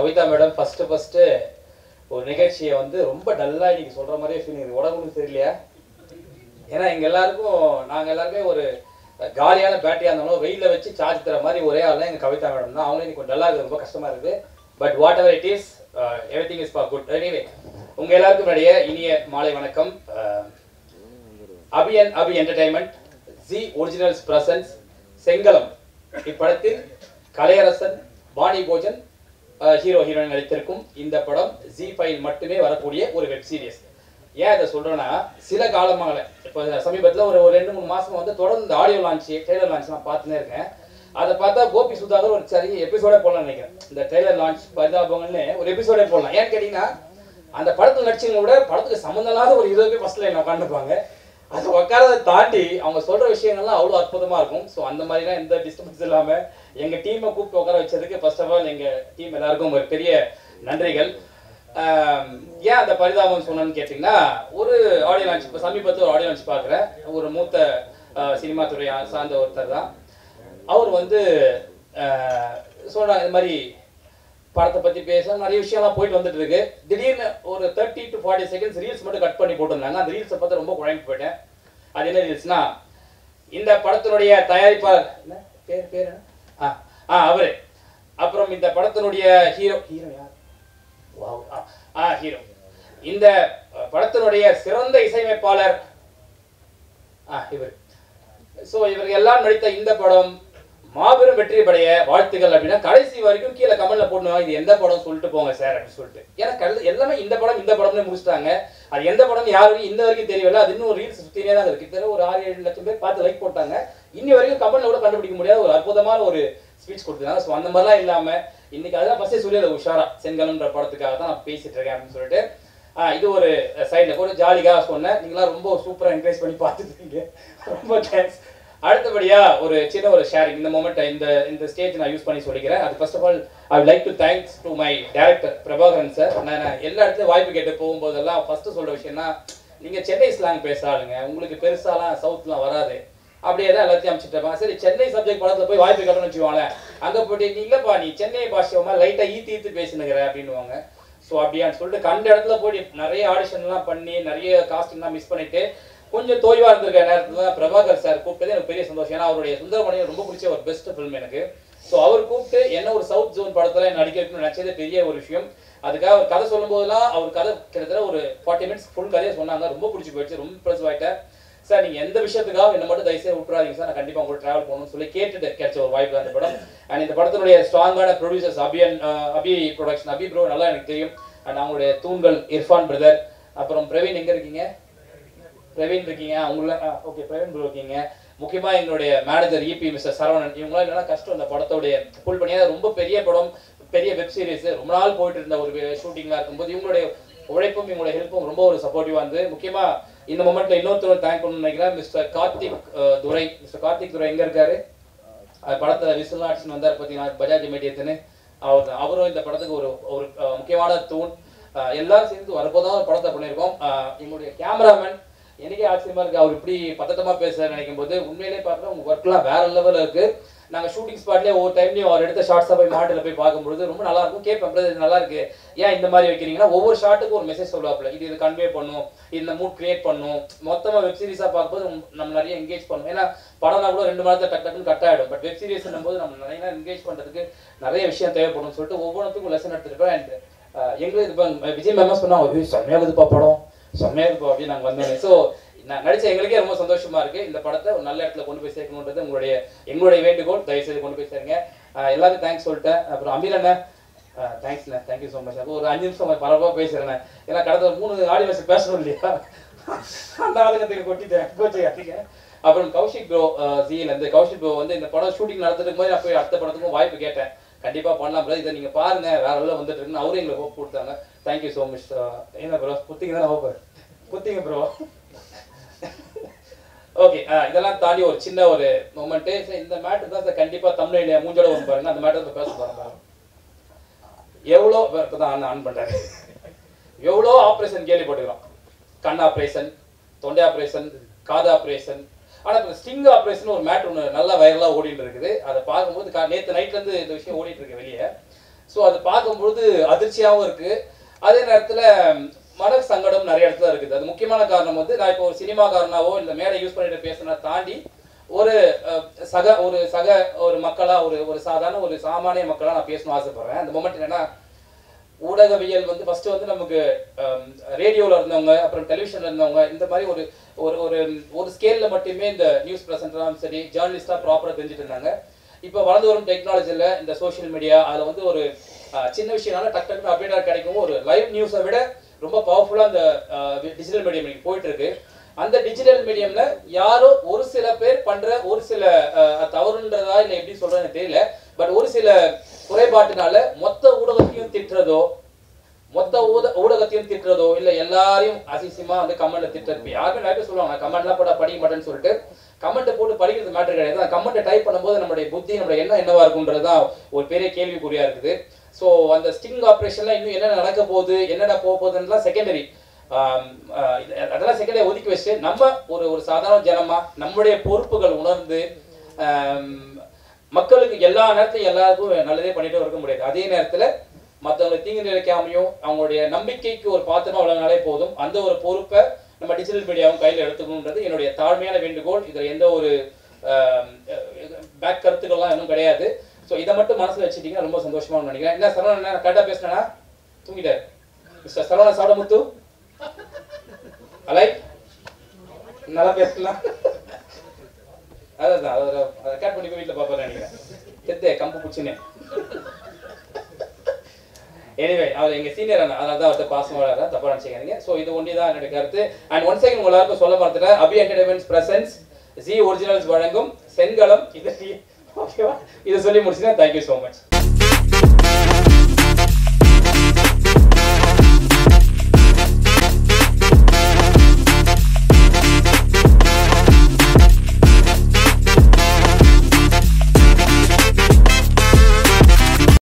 Kavitha madam first first ஒரு நிகழ்ச்சியை வந்து ரொம்ப டல்லா இன்னைக்கு சொல்ற மாதிரியே ஃபீலிங் இருக்கு உடம்புக்கு தெரியலையா ஏன்னா எங்க எல்லாருக்கும் நாங்க எல்லாருமே ஒரு காலியான பேட்டரியா இருந்தாலும் வெயில வச்சு சார்ஜ் தர மாதிரி ஒரே ஆள் எங்க கவிதா மேடம் தான் அவங்களும் இன்னைக்கு டல்லா இருக்கு ரொம்ப கஷ்டமா இருக்குது but whatever it is everything is for good anyway உங்க எல்லாருக்கும் முன்னாடியே இனிய மாலை வணக்கம் அஹ், Abiyan Abi entertainment Zee originals presents Sengalam இப்படத்தில் கலையரசன் வாணி போஜன் ஹீரோ ஹீரோயின் நடித்திருக்கும் இந்த படம் ஜி ஃபைல் மட்டுமே வரக்கூடிய ஒரு வெப் சீரிஸ் ஏன் இதை சொல்றேன்னா சில காலமாக இப்போ சமீபத்தில் ஒரு ஒரு ரெண்டு மூணு மாசம் வந்து தொடர்ந்து ஆடியோ லான்ச் ட்ரெய்லர் லான்ச் நான் பார்த்துனே இருக்கேன் அதை பார்த்தா கோபி சுதாகர் ஒரு சரி எபிசோடே போடலாம்னு நினைக்கிறேன் இந்த ட்ரெய்லர் லான்ச் பரிதாபங்கள்னு ஒரு எபிசோடே போடலாம் ஏன்னு கேட்டீங்கன்னா அந்த படத்துல நடிச்சவங்க விட படத்துக்கு சம்மந்தம் இல்லாத ஒரு இருபது பேர் ஃபர்ஸ்ட் லைன் உட்காந்துருப்பாங்க அது உட்காரதை தாண்டி அவங்க சொல்ற விஷயங்கள்லாம் அவ்வளோ அற்புதமா இருக்கும் ஸோ அந்த மாதிரிலாம் எந்த டிஸ்டர்பன்ஸ் இல்லாம எங்க டீமை கூப்பிட்டு உட்கார வச்சதுக்கு ஃபர்ஸ்ட் ஆஃப் ஆல் எங்க டீம் எல்லாருக்கும் ஒரு பெரிய நன்றிகள் ஆம், ஏன் அந்த பரிதாபம் சொன்னேன்னு கேட்டிங்கன்னா ஒரு ஆடியோ லான்ச் இப்போ சமீபத்தில் ஒரு ஆடியோ லான்ச் பார்க்குறேன் ஒரு மூத்த அஹ், சினிமா துறை சார்ந்த ஒருத்தர் தான் அவர் வந்து அஹ், சொல்றாங்க இது மாதிரி படத்தை பத்தி பேச நிறைய விஷயம்லாம் போயிட்டு வந்துட்டு இருக்கு திடீர்னு ஒரு thirty to forty seconds reels மட்டும் கட் பண்ணி போட்டிருந்தாங்க அந்த ரீல்ஸை பார்த்து ரொம்ப குழம்பு போயிட்டேன் அது என்ன ரீல்ஸ்னா இந்த படத்தினுடைய தயாரிப்பாளர் என்ன பேர் பேர் என்ன? ஆ ஆ அவரு அப்புறம் இந்த படத்தினுடைய ஹீரோ ஹீரோ யார் Wow. ஆ, ஆ ஹீரோ இந்த அஹ், படத்தினுடைய சிறந்த இசையமைப்பாளர் ஆ இவர் ஸோ இவர்கள் எல்லாம் நடித்த இந்த படம் மாபெரும் வெற்றி படைய வாழ்த்துக்கள் அப்படின்னா கடைசி வரைக்கும் கீழே கமெண்ட்ல போடணும் இது எந்த படம் சொல்லிட்டு போங்க சார் அப்படின்னு சொல்லிட்டு ஏன்னா கல் எல்லாமே இந்த படம் இந்த படம்னு முடிச்சிட்டாங்க அது எந்த படம் யாருக்கும் இந்த வரைக்கும் தெரியல அது இன்னும் ரீல்ஸ் சுத்தினே தான் இருக்கு கிட்டத்தட்ட ஒரு ஆறு ஏழு லட்சம் பேர் பார்த்து லைக் போட்டாங்க இன்னி வரைக்கும் கமெண்ட்ல கூட கண்டுபிடிக்க முடியாத ஒரு அற்புதமான ஒரு ஸ்பீச் கொடுத்துருக்காங்க ஸோ அந்த மாதிரிலாம் இல்லாம இன்னைக்கு அதெல்லாம் ஃபர்ஸ்டே சொல்லி உஷாரா செங்கலன்ற படத்துக்காக தான் நான் பேசிட்டு இருக்கேன் அப்படின்னு சொல்லிட்டு ஆ, இது ஒரு சைடில் ஒரு ஜாலிக்காக சொன்னேன் நீங்களாம் ரொம்ப சூப்பராக என்கரேஜ் பண்ணி பார்த்துருக்கீங்க ரொம்ப தேங்க்ஸ் அடுத்தபடியா ஒரு சின்ன ஒரு ஷேரிங் இந்த மொமெண்ட் இந்த இந்த ஸ்டேஜ் நான் யூஸ் பண்ணி சொல்லிக்கிறேன் அது first of all I like to thanks to my director Prabhakaran sir நான் எல்லா இடத்துலையும் வாய்ப்பு கேட்டு போகும்போதெல்லாம் ஃபர்ஸ்ட் சொல்ற விஷயம்னா நீங்க சென்னை ஸ்லாங் பேச ஆளுங்க உங்களுக்கு பெருசாலாம் சவுத்லாம் வராது அப்படியே தான் எல்லாத்தையும் அமைச்சிட்டு இருப்பாங்க சரி சென்னை சப்ஜெக்ட் படத்துல போய் வாய்ப்பு கேட்டோம்னு வச்சுக்கோங்களேன் அங்க போயிட்டு நீ இல்லப்பா நீ சென்னை பாஷையமா லைட்டா ஈத்து ஈத்து பேசினுங்கிற அப்படின்னுவாங்க ஸோ அப்படியான்னு சொல்லிட்டு கண்ட இடத்துல போய் நிறைய ஆடிஷன்லாம் பண்ணி நிறைய காஸ்டிங்லாம் மிஸ் பண்ணிட்டு கொஞ்சம் தோய்வா இருந்திருக்க நேரத்துல தான் பிரபாகர் சார் கூப்பிட்டது எனக்கு பெரிய சந்தோஷம் ஏன்னா அவருடைய சுந்தரமணியம் ரொம்ப பிடிச்ச ஒரு பெஸ்ட் ஃபிலிம் எனக்கு ஸோ அவர் கூப்பிட்டு என்ன ஒரு சவுத் ஜோன் படத்துல நடிக்க வைக்கணும்னு நினைச்சதே பெரிய ஒரு விஷயம் அதுக்காக அவர் கதை சொல்லும் போதெல்லாம் அவர் கதை கிட்டத்தட்ட ஒரு ஃபார்ட்டி மினிட்ஸ் ஃபுல் கதையை சொன்னாங்க ரொம்ப பிடிச்சி போயிடுச்சு ரொம்ப இம்ப்ரெஸ் ஆயிட்டேன் சார் நீங்க எந்த விஷயத்துக்காக என்ன மட்டும் தயவுசெய்து விட்டுறாதீங்க சார் நான் கண்டிப்பா உங்களுக்கு டிராவல் பண்ணணும்னு சொல்லி கேட்டுட்டு கிடைச்ச ஒரு வாய்ப்பு தான் இந்த படம் அண்ட் இந்த படத்தினுடைய ஸ்ட்ராங்கான ப்ரொடியூசர்ஸ் அபியன் அஹ், அபி ப்ரொடக்ஷன் அபி ப்ரோ நல்லா எனக்கு தெரியும் அண்ட் அவங்களுடைய தூண்கள் இர்ஃபான் பிரதர் அப்புறம் பிரவீன் எங்க இருக்கீங்க பிரவீன் இருக்கீங்க அவங்கள ஓகே பிரவீன் ப்ரோ இருக்கீங்க முக்கியமா எங்களுடைய மேனேஜர் இபி மிஸ்டர் சரவணன் இவங்களாம் இல்லைன்னா கஷ்டம் இந்த படத்தோடைய புல் பண்ணி அது ரொம்ப பெரிய படம் பெரிய வெப் சீரிஸ் ரொம்ப நாள் போயிட்டு இருந்த ஒரு ஷூட்டிங்லாம் இருக்கும்போது இவங்களுடைய உழைப்பும் இவங்களுடைய ஹெல்ப்பும் ரொம்ப ஒரு சப்போர்ட்டிவா இருந்து முக்கியமா இந்த மொமெண்ட்ல இன்னொருத்தர் தேங்க் பண்ணணும்னு நினைக்கிறேன் மிஸ்டர் கார்த்திக் அஹ், துரை மிஸ்டர் கார்த்திக் துரை எங்க இருக்காரு அது படத்துல விசில் ஆட்சின்னு வந்தார் பார்த்தீங்கன்னா பஜாஜ் இமீடியத்துன்னு அவர் தான். அவரும் இந்த படத்துக்கு ஒரு ஒரு அஹ், முக்கியமான தூண் அஹ், எல்லாரும் சேர்ந்து வரப்போதான் ஒரு படத்தை பண்ணியிருக்கோம் அஹ், எங்களுடைய கேமராமேன் எனக்கே ஆச்சரியமா இருக்கு அவர் இப்படி பதட்டமா பேச நினைக்கும் போது உண்மையிலே பார்த்தா உங்க ஒர்க்லாம் வேற லெவல்ல இருக்கு நாங்க ஷூட்டிங் ஸ்பாட்லயே ஒவ்வொரு டைம்லயும் அவர் எடுத்த ஷார்ட்ஸா போய் மாட்டில் போய் பார்க்கும்போது ரொம்ப நல்லா இருக்கும் கேட்பேன் brother, இது நல்லா இருக்கு ஏன் இந்த மாதிரி வைக்கிறீங்கன்னா ஒவ்வொரு ஷாட்டுக்கும் ஒரு மெசேஜ் சொல்லுவாப்ல இது இது கன்வே பண்ணும் இந்த மூட் கிரியேட் பண்ணும் மொத்தமா வெப் சீரிஸா பார்க்கும்போது நம்ம- நம்ம நிறைய என்கேஜ் பண்ணும் ஏன்னா படம்னா கூட ரெண்டு மணி நேரத்தை டக்கு டக்குன்னு கட் ஆயிடும் பட் வெப் சீரிஸ் போது நம்ம நிறைய என்கேஜ் பண்றதுக்கு நிறைய விஷயம் தேவைப்படும் சொல்லிட்டு ஒவ்வொன்றுத்துக்கும் லெசன் எடுத்துருப்பேன் அண்ட் எங்களுக்கு இது பாருங்க, விஜய் மேமஸ் சொன்னாங்க "ஐயோ, செம்மையா இருக்குதுப்பா படம் செம்மையா இருக்குப்பா அப்படின்னு நாங்க வந்தோம் ஸோ நான் நடிச்ச எங்களுக்கே ரொம்ப சந்தோஷமா இருக்கு இந்த படத்தை ஒரு நல்ல இடத்துல கொண்டு போய் சேர்க்கணுன்றது உங்களுடைய எங்களுடைய வேண்டுகோள் தயவு செய்து கொண்டு போய் சேருங்க அஹ் எல்லாருக்கும் தேங்க்ஸ் சொல்லிட்டேன் அப்புறம் அமீர் அண்ணன் தேங்க்ஸ்ண்ணே தேங்க்யூ ஸோ மச் அப்போ ஒரு அஞ்சு நிமிஷம் பரவாயில்ல பேசுறேன் ஏன்னா கடந்த ஒரு மூணு ஆடி வச்சு பேசணும் இல்லையா அந்த ஆளுங்கத்துக்கு கொட்டிட்டேன் கோச்சையாட்டிங்க அப்புறம் கௌஷிக் ப்ரோ ஜியில் இருந்து கௌஷிக் ப்ரோ வந்து இந்த படம் ஷூட்டிங் நடத்துறதுக்கு போது நான் போய் அடுத்த படத்துக்கும் வாய்ப்பு கேட்டேன் கண்டிப்பா பண்ணலாம் ப்ரோ இதை நீங்க பாருங்க வேற எல்லாம் வந்துட்டு இருக்குன்னு அவரும் எங்களுக்கு ஹோப் கொடுத்தாங்க தேங்க்யூ ஸோ மச் என்ன ப்ரோ குத்திங்க தானே ஹோப் குத்திங்க ப்ரோ ஓகே இதெல்லாம் தாண்டி ஒரு சின்ன ஒரு மொமெண்ட் இந்த மேட்டர் தான் சார் கண்டிப்பா தமிழ்ல மூஞ்சோட வந்து பாருங்க அந்த மேட்டர் பேச பாருங்க எவ்வளோ இப்போ தான் ஆன் பண்றாரு எவ்வளோ ஆப்ரேஷன் கேள்விப்பட்டுக்கிறோம் கண் ஆப்ரேஷன் தொண்டை ஆப்ரேஷன் காது ஆப்ரேஷன் ஆனா இப்போ ஸ்டிங் ஆப்ரேஷன் ஒரு மேட்ரு ஒன்று நல்லா வைரலாக ஓடிட்டு இருக்குது அதை பார்க்கும்போது கா நேற்று நைட்லேருந்து இந்த விஷயம் ஓடிட்டு இருக்கு வெளியே ஸோ அது பார்க்கும்பொழுது அதிர்ச்சியாகவும் இருக்கு அதே நேரத்தில் மன சங்கடம் நிறைய இடத்துல இருக்குது அது முக்கியமான காரணம் வந்து நான் இப்போ ஒரு சினிமாக்காரனாவோ இல்லை மேடை யூஸ் பண்ணிட்டு பேசுனா தாண்டி ஒரு அஹ், சக ஒரு சக ஒரு மக்களா ஒரு ஒரு சாதாரண ஒரு சாமானிய மக்களா நான் பேசணும்னு ஆசைப்படுறேன் அந்த மொமெண்ட் என்னன்னா ஊடகவியல் வந்து ஃபர்ஸ்ட் வந்து நமக்கு ரேடியோவில் இருந்தவங்க அப்புறம் டெலிவிஷன்ல இருந்தவங்க இந்த மாதிரி ஒரு ஒரு ஒரு ஒரு ஸ்கேலில் மட்டுமே இந்த நியூஸ் ப்ரெசென்டராகவும் சரி ஜேர்னலிஸ்டாக ப்ராப்பராக தெரிஞ்சுட்டு இருந்தாங்க இப்போ வளர்ந்து வரும் டெக்னாலஜியில் இந்த சோஷியல் மீடியா அதில் வந்து ஒரு அஹ், சின்ன விஷயம்னால டக் டக்குனு அப்டேட்டாக கிடைக்கும் ஒரு லைவ் நியூஸை விட ரொம்ப பவர்ஃபுல்லாக அந்த டிஜிட்டல் மீடியம் இன்னைக்கு போயிட்டு இருக்கு அந்த டிஜிட்டல் மீடியம்ல யாரோ ஒரு சில பேர் பண்ற ஒரு சில அஹ், தவறுன்றதா இல்லை எப்படி சொல்றேன்னு எனக்கு தெரியல பட் ஒரு சில குறைபாட்டினால மொத்த ஊடகத்தையும் திட்டுறதோ மொத்த ஊட ஊடகத்தையும் திட்டுறதோ இல்ல எல்லாரையும் அசிசியமா வந்து கமெண்ட்ல திட்டுறது இப்ப யாருமே நிறைய பேர் சொல்லுவாங்க கமெண்ட்லாம் போட படிக்க மாட்டேன்னு சொல்லிட்டு கமெண்ட் போட்டு படிக்கிறது மேட்டர் கிடையாது அந்த கமெண்ட்டை டைப் பண்ணும்போது நம்மளுடைய புத்தி நம்மளுடைய எண்ணம் என்னவா இருக்குன்றது தான் ஒரு பெரிய கேள்விக்குறியா இருக்குது ஸோ அந்த ஸ்டிங் ஆப்ரேஷன்ல இன்னும் என்னென்ன நடக்க போகுது என்னென்ன போக போகுதுன்றதுலாம் செகண்டரி அதெல்லாம் செகண்டரி ஒதுக்கி வச்சு நம்ம ஒரு ஒரு சாதாரண ஜனமா நம்முடைய பொறுப்புகள் உணர்ந்து ஆம், மக்களுக்கு எல்லா நேரத்தையும் எல்லாருக்கும் நல்லதே பண்ணிட்டு இருக்க முடியாது அதே நேரத்துல மற்றவங்களை தீங்கு நினைக்காமையும் அவங்களுடைய நம்பிக்கைக்கு ஒரு பாத்திரமா வழங்கினாலே போதும் அந்த ஒரு பொறுப்பை நம்ம டிஜிட்டல் மீடியாவும் கையில் எடுத்துக்கணுன்றது என்னுடைய தாழ்மையான வேண்டுகோள் இதில் எந்த ஒரு பேக் கருத்துக்கள்லாம் இன்னும் கிடையாது ஸோ இதை மட்டும் மனசுல வச்சுட்டீங்கன்னா ரொம்ப சந்தோஷமா நினைக்கிறேன் என்ன சரவணன் என்ன கரெக்டாக பேசினேன்னா தூங்கிட்டார் மிஸ்டர் சரவணன் சாடமுத்து அலை நல்லா பேசலாம் அதான் அதை அதை ரெக்கார்ட் பண்ணி போய் வீட்டில் பார்ப்பேன் நினைக்கிறேன் தெத்தே கம்பு பிடிச்சினே எனிவே அவர் எங்க சீனியர் அண்ணா அதனால தான் அவர்கிட்ட பாசம் வளர தப்பா நினைச்சுக்காதீங்க ஸோ இது ஒண்டி தான் என்னுடைய கருத்து அண்ட் ஒன் செகண்ட் எல்லாருக்கும் சொல்ல மறந்துட்டேன் Abi entertainments presents Zee originals வழங்கும் செங்கலம் இது ஓகேவா இதை சொல்லி முடிச்சுன்னா தேங்க்யூ ஸோ மச்